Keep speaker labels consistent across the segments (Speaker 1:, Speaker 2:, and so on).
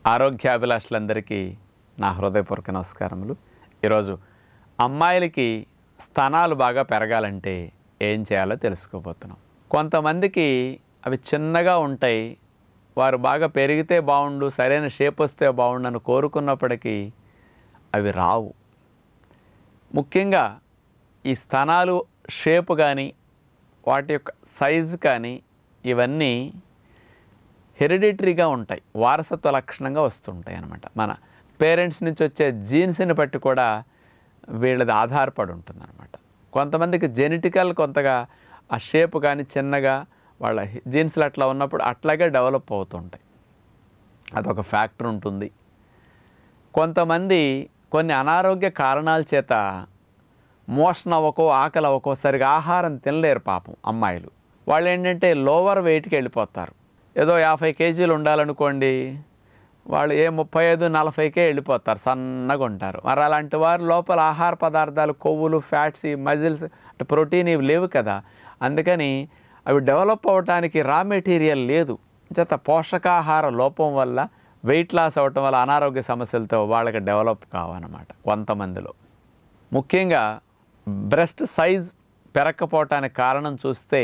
Speaker 1: ఆరోగ్యాభిలాషులందరికీ నా హృదయపూర్వక నమస్కారములు ఈరోజు అమ్మాయిలకి స్తనాలు బాగా పెరగాలంటే ఏం చేయాలో తెలుసుకోబోతున్నాం కొంతమందికి అవి చిన్నగా ఉంటాయి వారు బాగా పెరిగితే బాగుండు సరైన షేప్ వస్తే బాగుండు అని కోరుకున్నప్పటికీ అవి రావు ముఖ్యంగా ఈ స్తనాలు షేప్ కానీ వాటి యొక్క సైజు కానీ ఇవన్నీ హెరిడిటరీగా ఉంటాయి వారసత్వ లక్షణంగా వస్తుంటాయి అన్నమాట మన పేరెంట్స్ నుంచి వచ్చే జీన్స్ని బట్టి కూడా వీళ్ళది ఆధారపడి ఉంటుంది అనమాట కొంతమందికి జెనెటికల్ కొంతగా ఆ షేప్ కానీ చిన్నగా వాళ్ళ జీన్స్లు అట్లా ఉన్నప్పుడు అట్లాగే డెవలప్ అవుతుంటాయి అదొక ఫ్యాక్టర్ ఉంటుంది కొంతమంది కొన్ని అనారోగ్య కారణాల చేత మోషన్ అవ్వకో ఆకలి అవ్వకో సరిగా ఆహారం తినలేరు పాపం అమ్మాయిలు వాళ్ళు ఏంటంటే లోవర్ వెయిట్కి వెళ్ళిపోతారు ఏదో యాభై కేజీలు ఉండాలనుకోండి వాళ్ళు ఏ ముప్పై ఐదు నలభైకే వెళ్ళిపోతారు సన్నగా ఉంటారు మరి అలాంటి వారు లోపల ఆహార పదార్థాలు కొవ్వులు ఫ్యాట్స్ ఈ మజిల్స్ అంటే ప్రోటీన్ ఇవి లేవు కదా అందుకని అవి డెవలప్ అవ్వడానికి రా మెటీరియల్ లేదు చేత పోషకాహార లోపం వల్ల వెయిట్ లాస్ అవ్వటం వల్ల అనారోగ్య సమస్యలతో వాళ్ళకి డెవలప్ కావన్నమాట కొంతమందిలో ముఖ్యంగా బ్రెస్ట్ సైజ్ పెరగకపోవటానికి కారణం చూస్తే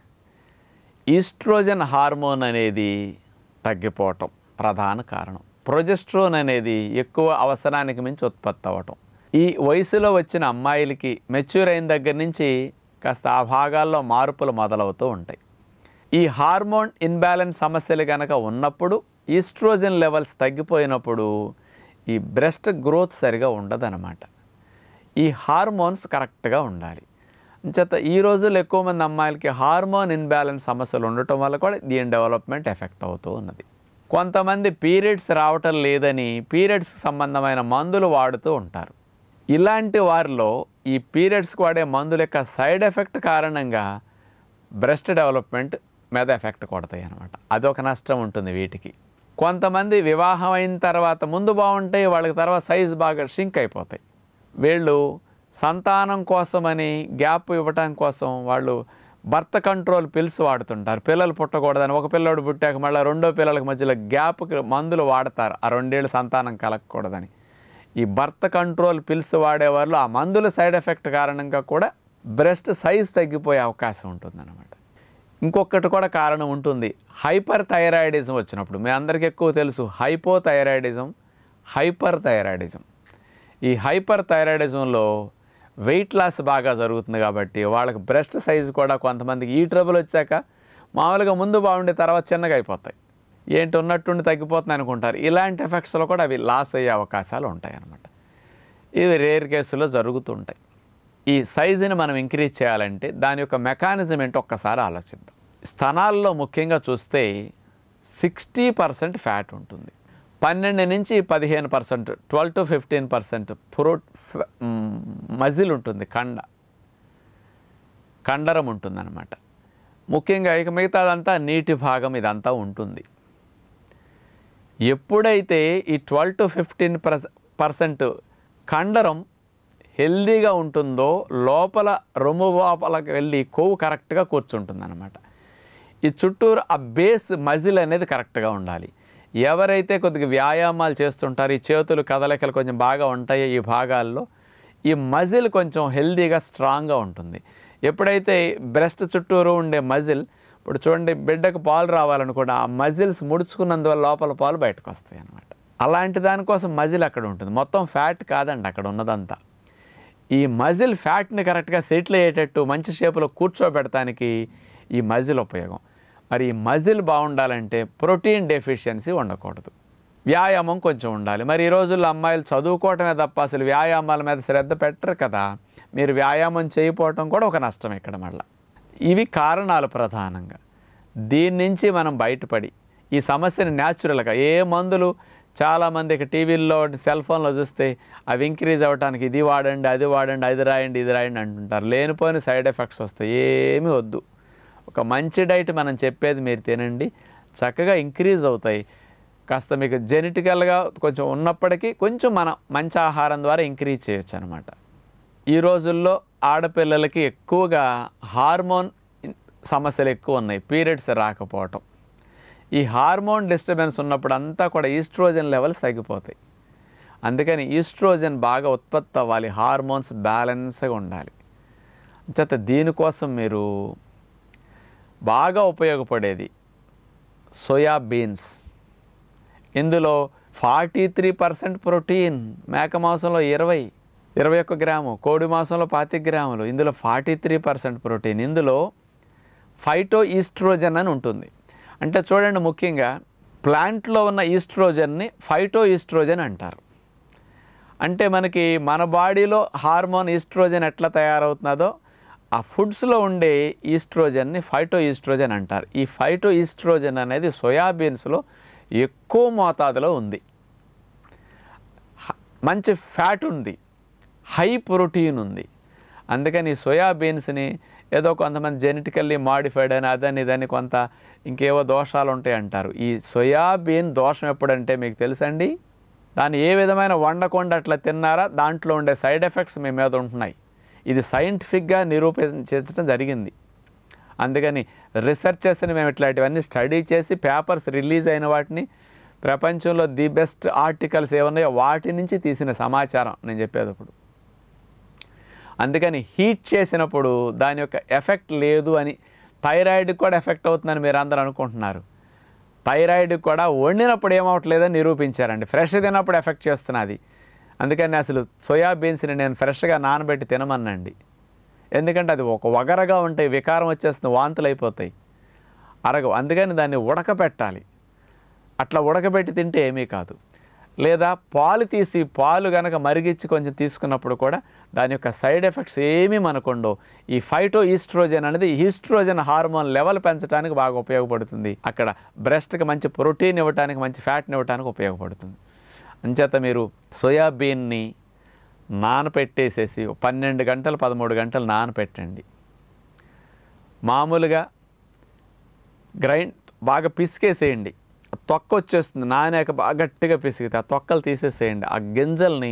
Speaker 1: ఈస్ట్రోజన్ హార్మోన్ అనేది తగ్గిపోవటం ప్రధాన కారణం ప్రొజెస్ట్రోన్ అనేది ఎక్కువ అవసరానికి మించి ఉత్పత్తి అవ్వటం ఈ వయసులో వచ్చిన అమ్మాయిలకి మెచ్యూర్ అయిన దగ్గర నుంచి కాస్త ఆ భాగాల్లో మార్పులు మొదలవుతూ ఉంటాయి ఈ హార్మోన్ ఇన్బ్యాలెన్స్ సమస్యలు కనుక ఉన్నప్పుడు ఈస్ట్రోజన్ లెవెల్స్ తగ్గిపోయినప్పుడు ఈ బ్రెస్ట్ గ్రోత్ సరిగా ఉండదన్నమాట ఈ హార్మోన్స్ కరెక్ట్గా ఉండాలి చేత ఈ రోజుల్లో ఎక్కువ మంది అమ్మాయిలకి హార్మోన్ ఇన్బ్యాలెన్స్ సమస్యలు ఉండటం వల్ల కూడా దీని డెవలప్మెంట్ ఎఫెక్ట్ అవుతూ ఉన్నది కొంతమంది పీరియడ్స్ రావటం లేదని పీరియడ్స్కి సంబంధమైన మందులు వాడుతూ ఉంటారు ఇలాంటి వారిలో ఈ పీరియడ్స్కి వాడే మందుల యొక్క సైడ్ ఎఫెక్ట్ కారణంగా బ్రెస్ట్ డెవలప్మెంట్ మీద ఎఫెక్ట్ కొడతాయి అనమాట అదొక నష్టం ఉంటుంది వీటికి కొంతమంది వివాహం అయిన తర్వాత ముందు బాగుంటాయి వాళ్ళకి తర్వాత సైజ్ బాగా షింక్ అయిపోతాయి వీళ్ళు సంతానం కోసమని గ్యాప్ ఇవ్వటం కోసం వాళ్ళు భర్త కంట్రోల్ పిల్స్ వాడుతుంటారు పిల్లలు పుట్టకూడదని ఒక పిల్లోడు పుట్టాక మళ్ళీ రెండో పిల్లలకి మధ్యలో గ్యాప్కి మందులు వాడతారు ఆ రెండేళ్ళు సంతానం కలగకూడదని ఈ భర్త కంట్రోల్ పిల్స్ వాడేవాళ్ళు ఆ మందుల సైడ్ ఎఫెక్ట్ కారణంగా కూడా బ్రెస్ట్ సైజ్ తగ్గిపోయే అవకాశం ఉంటుందన్నమాట ఇంకొకటి కూడా కారణం ఉంటుంది హైపర్ థైరాయిడిజం వచ్చినప్పుడు మీ అందరికీ ఎక్కువ తెలుసు హైపో థైరాయిడిజం హైపర్ థైరాయిడిజం ఈ హైపర్ థైరాయిడిజంలో వెయిట్ లాస్ బాగా జరుగుతుంది కాబట్టి వాళ్ళకి బ్రెస్ట్ సైజు కూడా కొంతమందికి ఈ ట్రబుల్ వచ్చాక మామూలుగా ముందు బాగుండే తర్వాత చిన్నగా అయిపోతాయి ఏంటి ఉన్నట్టుండి తగ్గిపోతుంది అనుకుంటారు ఇలాంటి ఎఫెక్ట్స్లో కూడా అవి లాస్ అయ్యే అవకాశాలు ఉంటాయి అన్నమాట ఇవి రేర్ కేసులో జరుగుతుంటాయి ఈ సైజుని మనం ఇంక్రీజ్ చేయాలంటే దాని యొక్క మెకానిజం ఏంటో ఒక్కసారి ఆలోచిద్దాం స్తనాల్లో ముఖ్యంగా చూస్తే సిక్స్టీ పర్సెంట్ ఫ్యాట్ ఉంటుంది పన్నెండు నుంచి పదిహేను percent twelve to fifteen percent ప్రో మజిల్ ఉంటుంది కండ కండరం ఉంటుందన్నమాట ముఖ్యంగా ఇక మిగతాదంతా నీటి భాగం ఇదంతా ఉంటుంది ఎప్పుడైతే ఈ ట్వెల్వ్ టు ఫిఫ్టీన్ పర్సెంట్ కండరం హెల్దీగా ఉంటుందో లోపల రొమ్ము లోపలకి వెళ్ళి కొవ్వు కరెక్ట్గా కూర్చుంటుంది అనమాట ఈ చుట్టూరు ఆ బేస్ మజిల్ అనేది కరెక్ట్గా ఉండాలి ఎవరైతే కొద్దిగా వ్యాయామాలు చేస్తుంటారో ఈ చేతులు కదలికలు కొంచెం బాగా ఉంటాయో ఈ భాగాల్లో ఈ మజిల్ కొంచెం హెల్దీగా స్ట్రాంగ్గా ఉంటుంది ఎప్పుడైతే బ్రెస్ట్ చుట్టూరు ఉండే మజిల్ ఇప్పుడు చూడండి బిడ్డకు పాలు రావాలనుకోండి ఆ మజిల్స్ ముడుచుకున్నందువల్ల లోపల పాలు బయటకు వస్తాయి అన్నమాట అలాంటి దానికోసం మజిల్ అక్కడ ఉంటుంది మొత్తం ఫ్యాట్ కాదండి అక్కడ ఉన్నదంతా ఈ మజిల్ ఫ్యాట్ని కరెక్ట్గా సెటిల్ అయ్యేటట్టు మంచి షేపులో కూర్చోబెడటానికి ఈ మజిల్ ఉపయోగం మరి ఈ మజిల్ బాగుండాలంటే ప్రోటీన్ డెఫిషియన్సీ ఉండకూడదు వ్యాయామం కొంచెం ఉండాలి మరి ఈ రోజుల్లో అమ్మాయిలు చదువుకోవటమే తప్ప అసలు వ్యాయామాల మీద శ్రద్ధ పెట్టరు కదా మీరు వ్యాయామం చేయకపోవటం కూడా ఒక నష్టం ఇక్కడ మళ్ళీ ఇవి కారణాలు ప్రధానంగా దీని నుంచి మనం బయటపడి ఈ సమస్యని న్యాచురల్గా ఏ మందులు చాలామంది ఇక టీవీల్లో సెల్ ఫోన్లో చూస్తే అవి ఇంక్రీజ్ అవ్వడానికి ఇది వాడండి అది వాడండి అది రాయండి ఇది రాయండి అంటుంటారు లేనిపోయిన సైడ్ ఎఫెక్ట్స్ వస్తాయి ఏమీ వద్దు ఒక మంచి డైట్ మనం చెప్పేది మీరు తినండి చక్కగా ఇంక్రీజ్ అవుతాయి కాస్త మీకు జెనెటికల్గా కొంచెం ఉన్నప్పటికీ కొంచెం మనం మంచి ఆహారం ద్వారా ఇంక్రీజ్ చేయొచ్చు అనమాట ఈ రోజుల్లో ఆడపిల్లలకి ఎక్కువగా హార్మోన్ సమస్యలు ఎక్కువ ఉన్నాయి పీరియడ్స్ రాకపోవటం ఈ హార్మోన్ డిస్టర్బెన్స్ ఉన్నప్పుడు అంతా కూడా ఈస్ట్రోజన్ లెవెల్స్ తగ్గిపోతాయి అందుకని ఈస్ట్రోజన్ బాగా ఉత్పత్తి అవ్వాలి హార్మోన్స్ బ్యాలెన్స్గా ఉండాలి చేత దీనికోసం మీరు బాగా ఉపయోగపడేది సోయా బీన్స్ ఇందులో ఫార్టీ త్రీ పర్సెంట్ ప్రోటీన్ మేక మాంసంలో ఇరవై ఇరవై ఒక్క గ్రాము కోడి మాంసంలో పాతి గ్రాములు ఇందులో ఫార్టీ త్రీ పర్సెంట్ ప్రోటీన్ ఇందులో ఫైటో ఈస్ట్రోజన్ అని ఉంటుంది అంటే చూడండి ముఖ్యంగా ప్లాంట్లో ఉన్న ఈస్ట్రోజన్ని ఫైటో ఈస్ట్రోజన్ అంటారు అంటే మనకి మన బాడీలో హార్మోన్ ఈస్ట్రోజన్ ఎట్లా తయారవుతున్నదో ఆ ఫుడ్స్లో ఉండే ఈస్ట్రోజన్ని ఫైటో ఈస్ట్రోజన్ అంటారు ఈ ఫైటో ఈస్ట్రోజన్ అనేది సోయాబీన్స్లో ఎక్కువ మోతాదులో ఉంది హ- మంచి ఫ్యాట్ ఉంది హై ప్రోటీన్ ఉంది అందుకని ఈ సోయాబీన్స్ని ఏదో కొంతమంది జెనెటికల్లీ మాడిఫైడ్ అని అదని ఇదని కొంత ఇంకేవో దోషాలు ఉంటాయి అంటారు ఈ సోయాబీన్ దోషం ఎప్పుడంటే మీకు తెలుసండి దాన్ని ఏ విధమైన వండకుండా అట్లా తిన్నారా దాంట్లో ఉండే సైడ్ ఎఫెక్ట్స్ మీ మీద ఉంటున్నాయి ఇది సైంటిఫిక్గా నిరూపించడం జరిగింది అందుకని రీసెర్చర్స్ని మేము ఇట్లాంటివన్నీ స్టడీ చేసి పేపర్స్ రిలీజ్ అయిన వాటిని ప్రపంచంలో ది బెస్ట్ ఆర్టికల్స్ ఏమున్నాయో వాటి నుంచి తీసిన సమాచారం నేను చెప్పేది ఇప్పుడు అందుకని హీట్ చేసినప్పుడు దాని యొక్క ఎఫెక్ట్ లేదు అని థైరాయిడ్కి కూడా ఎఫెక్ట్ అవుతుందని మీరు అందరూ అనుకుంటున్నారు థైరాయిడ్ కూడా వండినప్పుడు ఏమవట్లేదని నిరూపించారండి ఫ్రెష్ తినప్పుడు ఎఫెక్ట్ చేస్తున్నది అందుకని అసలు సోయాబీన్స్ని నేను ఫ్రెష్గా నానబెట్టి తినమనండి ఎందుకంటే అది ఒక వగరగా ఉంటాయి వికారం వచ్చేస్తుంది వాంతులు అయిపోతాయి అరగవు అందుకని దాన్ని ఉడకపెట్టాలి అట్లా ఉడకబెట్టి తింటే ఏమీ కాదు లేదా పాలు తీసి పాలు గనక మరిగించి కొంచెం తీసుకున్నప్పుడు కూడా దాని యొక్క సైడ్ ఎఫెక్ట్స్ ఏమీ మనకుండవు ఈ ఫైటో ఈస్ట్రోజన్ అనేది ఈస్ట్రోజన్ హార్మోన్ లెవెల్ పెంచడానికి బాగా ఉపయోగపడుతుంది అక్కడ బ్రెస్ట్కి మంచి ప్రోటీన్ ఇవ్వడానికి మంచి ఫ్యాట్ని ఇవ్వడానికి ఉపయోగపడుతుంది అంచేత మీరు సోయాబీన్ని నానపెట్టేసేసి ఒక పన్నెండు గంటలు పదమూడు గంటలు నానపెట్టండి మామూలుగా గ్రైండ్ బాగా పిసికేసేయండి ఆ తొక్క వచ్చేస్తుంది నానాక బాగా గట్టిగా పిసికితే ఆ తొక్కలు తీసేసేయండి ఆ గింజల్ని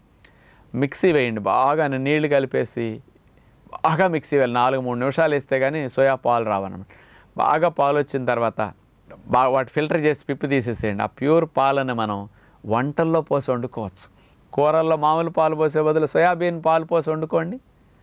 Speaker 1: మిక్సీ వేయండి బాగా నీళ్లు కలిపేసి బాగా మిక్సీ వేయాలి నాలుగు మూడు నిమిషాలు వేస్తే కానీ సోయా పాలు రావన్నమాట బాగా పాలు వచ్చిన తర్వాత బాగా వాటి ఫిల్టర్ చేసి పిప్పి తీసేసేయండి ఆ ప్యూర్ పాలని మనం వంటల్లో పోసి వండుకోవచ్చు కూరల్లో మామూలు పాలు పోసే బదులు సోయాబీన్ పాలు పోసి వండుకోండి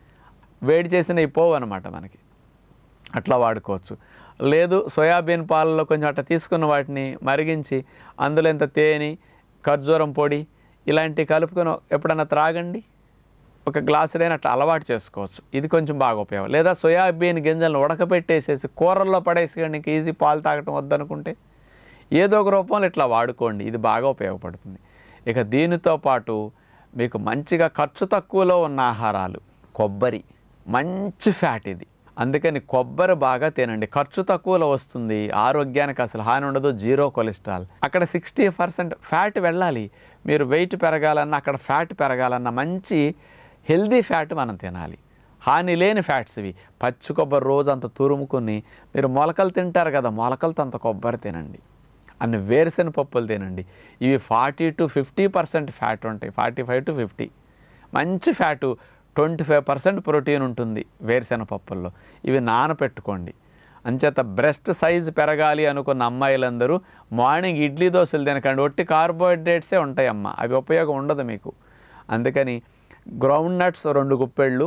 Speaker 1: వేడి చేసిన ఈ పోవు అనమాట మనకి అట్లా వాడుకోవచ్చు లేదు సోయాబీన్ పాలలో కొంచెం అట్లా తీసుకున్న వాటిని మరిగించి అందులో ఇంత తేనె ఖర్జూరం పొడి ఇలాంటివి కలుపుకొని ఎప్పుడన్నా త్రాగండి ఒక గ్లాసుడైనా అట్లా అలవాటు చేసుకోవచ్చు ఇది కొంచెం బాగా ఉపయోగం లేదా సోయాబీన్ గింజలను ఉడకబెట్టేసేసి కూరల్లో పడేసేయండి ఇంక ఈజీ పాలు తాగటం వద్దనుకుంటే ఏదో ఒక రూపంలో ఇట్లా వాడుకోండి ఇది బాగా ఉపయోగపడుతుంది ఇక దీనితో పాటు మీకు మంచిగా ఖర్చు తక్కువలో ఉన్న ఆహారాలు కొబ్బరి మంచి ఫ్యాట్ ఇది అందుకని కొబ్బరి బాగా తినండి ఖర్చు తక్కువలో వస్తుంది ఆరోగ్యానికి అసలు హాని ఉండదు జీరో కొలెస్ట్రాల్ అక్కడ సిక్స్టీ పర్సెంట్ ఫ్యాట్ వెళ్ళాలి మీరు వెయిట్ పెరగాలన్నా అక్కడ ఫ్యాట్ పెరగాలన్నా మంచి హెల్దీ ఫ్యాట్ మనం తినాలి హాని లేని ఫ్యాట్స్ ఇవి పచ్చి కొబ్బరి రోజు అంత తురుముకుని మీరు మొలకలు తింటారు కదా మొలకలతో అంత కొబ్బరి తినండి అన్ని వేరుశెనగ పప్పులు తినండి ఇవి forty to fifty percent fat ఉంటాయి ఫార్టీ ఫైవ్ టు ఫిఫ్టీ మంచి fat twenty five percent protein ఉంటుంది వేరుశెనగ పప్పుల్లో ఇవి నానపెట్టుకోండి అంచేత బ్రెస్ట్ సైజ్ పెరగాలి అనుకున్న అమ్మాయిలందరూ మార్నింగ్ ఇడ్లీ దోశలు తినకండి ఒట్టి కార్బోహైడ్రేట్సే ఉంటాయి అమ్మ అవి ఉపయోగం ఉండదు మీకు అందుకని గ్రౌండ్ నట్స్ రెండు గుప్పెళ్ళు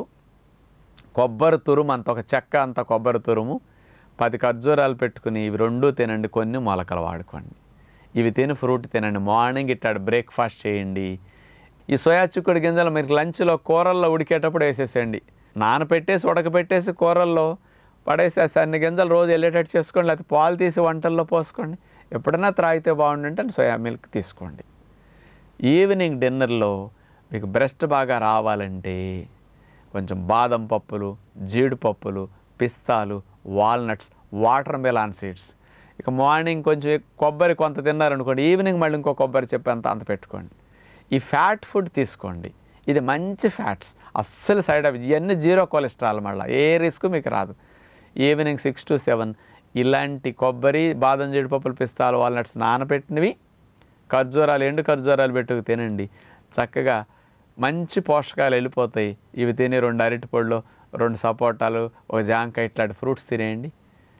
Speaker 1: కొబ్బరి తురుము అంత ఒక చెక్క అంత కొబ్బరి తురుము పది ఖర్జూరాలు పెట్టుకుని ఇవి రెండు తినండి కొన్ని మొలకలు వాడుకోండి ఇవి తిని ఫ్రూట్ తినండి మార్నింగ్ ఇట్టాడు బ్రేక్ఫాస్ట్ చేయండి ఈ సోయా చిక్కుడు గింజలు మీరు లంచ్లో కూరల్లో ఉడికేటప్పుడు వేసేసేయండి నానపెట్టేసి ఉడకపెట్టేసి కూరల్లో పడేసేసి అన్ని గింజలు రోజు వెళ్ళేటట్టు చేసుకోండి లేకపోతే పాలు తీసి వంటల్లో పోసుకోండి ఎప్పుడైనా త్రాగితే బాగుండంటే సోయా మిల్క్ తీసుకోండి ఈవినింగ్ డిన్నర్లో మీకు బ్రెస్ట్ బాగా రావాలంటే కొంచెం బాదం పప్పులు జీడిపప్పులు పిస్తాలు వాల్నట్స్ వాటర్ మెలాన్ సీడ్స్ ఇక మార్నింగ్ కొంచెం ఎక్- కొబ్బరి కొంత తిన్నారనుకోండి ఈవినింగ్ మళ్ళీ ఇంకో కొబ్బరి చెప్పేంత అంత పెట్టుకోండి ఈ ఫ్యాట్ ఫుడ్ తీసుకోండి ఇది మంచి ఫ్యాట్స్ అస్సలు సైడ్ ఎఫెక్ట్ ఇవన్నీ జీరో కొలెస్ట్రాల్ మళ్ళీ ఏ రిస్క్ మీకు రాదు ఈవినింగ్ సిక్స్ టు సెవెన్ ఇలాంటి కొబ్బరి బాదం జీడిపప్పులు పిస్తాలు వాల్నట్స్ నానబెట్టినవి ఖర్జూరాలు ఎండు ఖర్జూరాలు పెట్టుకు తినండి చక్కగా మంచి పోషకాలు వెళ్ళిపోతాయి ఇవి తిని రెండు అరటిపళ్ళు రెండు సపోటాలు ఒక జాంకాయ ఇట్లాంటి ఫ్రూట్స్ తినేయండి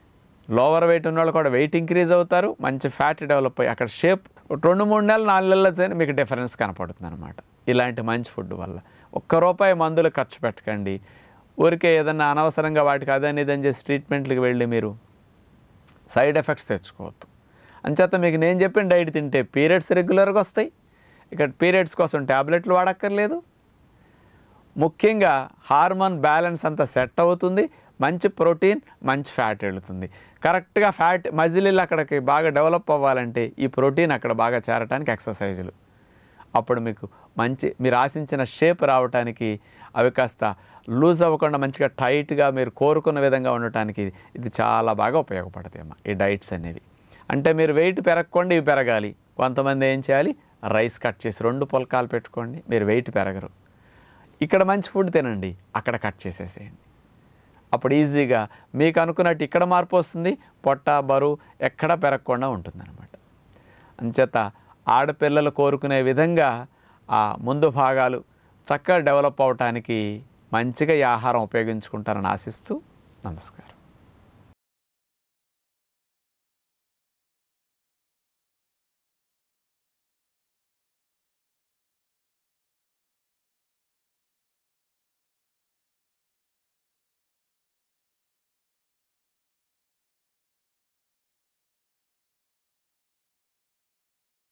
Speaker 1: లోవర్ వెయిట్ ఉన్న వాళ్ళు కూడా వెయిట్ ఇంక్రీజ్ అవుతారు మంచి ఫ్యాట్ డెవలప్ అయ్యి అక్కడ షేప్ రెండు మూడు నెలలు నాలుగు నెలలతో మీకు డిఫరెన్స్ కనపడుతుంది అనమాట ఇలాంటి మంచి ఫుడ్ వల్ల ఒక్క రూపాయి మందులు ఖర్చు పెట్టకండి ఊరికే ఏదన్నా అనవసరంగా వాటికి అదని ఇదని చేసి ట్రీట్మెంట్లకు వెళ్ళి మీరు సైడ్ ఎఫెక్ట్స్ తెచ్చుకోవద్దు అంచేత మీకు నేను చెప్పిన డైట్ తింటే పీరియడ్స్ రెగ్యులర్గా వస్తాయి ఇక్కడ పీరియడ్స్ కోసం ట్యాబ్లెట్లు వాడక్కర్లేదు ముఖ్యంగా హార్మోన్ బ్యాలెన్స్ అంతా సెట్ అవుతుంది మంచి ప్రోటీన్ మంచి ఫ్యాట్ వెళుతుంది కరెక్ట్గా ఫ్యాట్ మజిలీలు అక్కడికి బాగా డెవలప్ అవ్వాలంటే ఈ ప్రోటీన్ అక్కడ బాగా చేరటానికి ఎక్సర్సైజులు అప్పుడు మీకు మంచి మీరు ఆశించిన షేప్ రావడానికి అవి కాస్త లూజ్ అవ్వకుండా మంచిగా టైట్గా మీరు కోరుకున్న విధంగా ఉండటానికి ఇది చాలా బాగా ఉపయోగపడుతుంది అమ్మా ఈ డైట్స్ అనేవి అంటే మీరు వెయిట్ పెరగకుండా ఇవి పెరగాలి కొంతమంది ఏం చేయాలి రైస్ కట్ చేసి రెండు పుల్కాలు పెట్టుకోండి మీరు వెయిట్ పెరగరు ఇక్కడ మంచి ఫుడ్ తినండి అక్కడ కట్ చేసేసేయండి అప్పుడు ఈజీగా మీకు అనుకున్నట్టు ఇక్కడ మార్పు వస్తుంది పొట్ట బరువు ఎక్కడా పెరగకుండా ఉంటుందన్నమాట అంచేత ఆడపిల్లలు కోరుకునే విధంగా ఆ ముందు భాగాలు చక్కగా డెవలప్ అవటానికి మంచిగా ఈ ఆహారం ఉపయోగించుకుంటారని ఆశిస్తూ నమస్కారం